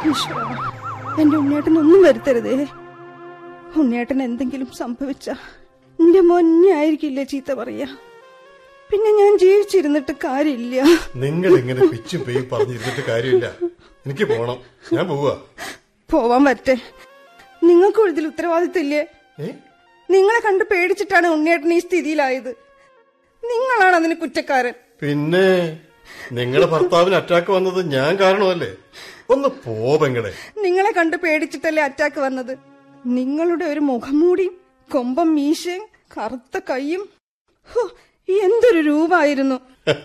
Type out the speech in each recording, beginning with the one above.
ഈശ്വരാ, എന്റെ ഉണ്ണിയേട്ടൻ ഒന്നും വരുത്തരുതേ ഉണ്ണിയേട്ടൻ എന്തെങ്കിലും സംഭവിച്ച എന്റെ മൊന്നെ ആയിരിക്കില്ലേ ചീത്ത പറയാ പിന്നെ ഞാൻ ജീവിച്ചിരുന്നിട്ട് കാര്യമില്ല നിങ്ങൾ ഇങ്ങനെ പിച്ചും പെയ്യും പറഞ്ഞിരുന്നിട്ട് കാര്യമില്ല എനിക്ക് പോണം ഞാൻ പോവാ പോവാൻ പറ്റേ നിങ്ങൾക്കും ഇതിൽ ഉത്തരവാദിത്തമില്ലേ ഏ നിങ്ങളെ കണ്ട് പേടിച്ചിട്ടാണ് ഉണ്ണിയേട്ടൻ ഈ സ്ഥിതിയിലായത് നിങ്ങളാണ് അതിന് കുറ്റക്കാരൻ പിന്നെ നിങ്ങളുടെ ഭർത്താവിന് അറ്റാക്ക് വന്നത് ഞാൻ കാരണമല്ലേ ഒന്ന് പോവെങ്ങളെ നിങ്ങളെ കണ്ട് പേടിച്ചിട്ടല്ലേ അറ്റാക്ക് വന്നത് നിങ്ങളുടെ ഒരു മുഖംമൂടിയും കൊമ്പം മീശയും കറുത്ത കൈയും ഹോ, എന്തൊരു രൂപമായിരുന്നു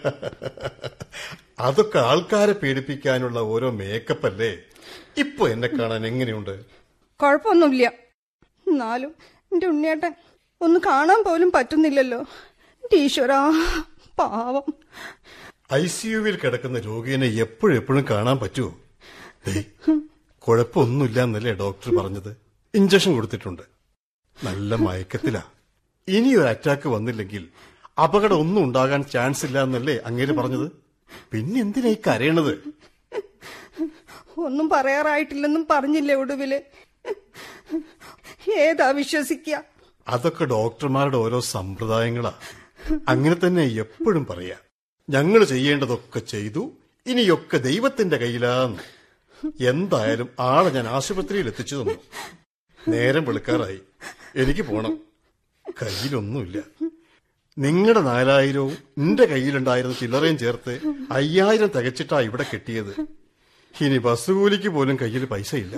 അതൊക്കെ ആൾക്കാരെ പേടിപ്പിക്കാനുള്ള ഓരോ മേക്കപ്പ് അല്ലേ ഇപ്പൊ എന്നെ കാണാൻ എങ്ങനെയുണ്ട് കുഴപ്പമൊന്നുമില്ല എന്നാലും എന്റെ ഉണ്ണിയേട്ടൻ ഒന്ന് കാണാൻ പോലും പറ്റുന്നില്ലല്ലോ എന്റെ ഈശ്വരാ പാവം ഐ സിയുവിൽ കിടക്കുന്ന രോഗിയെ എപ്പോഴെപ്പോഴും കാണാൻ പറ്റുമോ ദേ, കുഴപ്പമൊന്നുമില്ല എന്നല്ലേ ഡോക്ടർ പറഞ്ഞത് ഇഞ്ചക്ഷൻ കൊടുത്തിട്ടുണ്ട് നല്ല മയക്കത്തിലാ ഇനി ഒരു അറ്റാക്ക് വന്നില്ലെങ്കിൽ അപകടം ഒന്നും ഉണ്ടാകാൻ ചാൻസ് ഇല്ല എന്നല്ലേ അങ്ങേര് പറഞ്ഞത് പിന്നെ എന്തിനാ ഈ കരയണത് ഒന്നും പറയാറായിട്ടില്ലെന്നും പറഞ്ഞില്ലേ ഒടുവില് ഏതാ വിശ്വസിക്കുക അതൊക്കെ ഡോക്ടർമാരുടെ ഓരോ സമ്പ്രദായങ്ങളാ അങ്ങനെ തന്നെ എപ്പോഴും പറയാ ഞങ്ങൾ ചെയ്യേണ്ടതൊക്കെ ചെയ്തു ഇനിയൊക്കെ ദൈവത്തിന്റെ കയ്യിലാന്ന് എന്തായാലും ആളെ ഞാൻ ആശുപത്രിയിൽ എത്തിച്ചു തന്നു നേരം വെളുക്കാറായി എനിക്ക് പോണം കയ്യിലൊന്നുമില്ല നിങ്ങളുടെ നാലായിരവും എന്റെ കയ്യിലുണ്ടായിരുന്ന ചില്ലറയും ചേർത്ത് അയ്യായിരം തികച്ചിട്ടാ ഇവിടെ കെട്ടിയത് ഇനി ബസ് കൂലിക്ക് പോലും കയ്യിൽ പൈസ ഇല്ല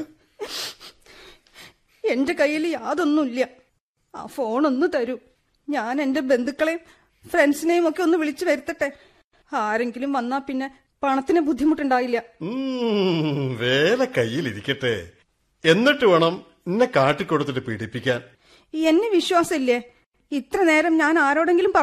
എന്റെ കയ്യിൽ യാതൊന്നുമില്ല ആ ഫോൺ ഒന്ന് തരൂ ഞാൻ എന്റെ ബന്ധുക്കളെയും ഫ്രണ്ട്സിനെയും ഒക്കെ ഒന്ന് വിളിച്ചു വരുത്തട്ടെ ആരെങ്കിലും വന്നാ പിന്നെ പണത്തിന് ബുദ്ധിമുട്ടുണ്ടായില്ല ഉം, വേല കയ്യിലിരിക്കട്ടെ എന്നിട്ട് വേണം എന്നെ കാട്ടിക്കൊടുത്തിട്ട് പീഡിപ്പിക്കാൻ എന്നെ വിശ്വാസമില്ലേ ഇത്ര നേരം ഞാൻ ആരോടെങ്കിലും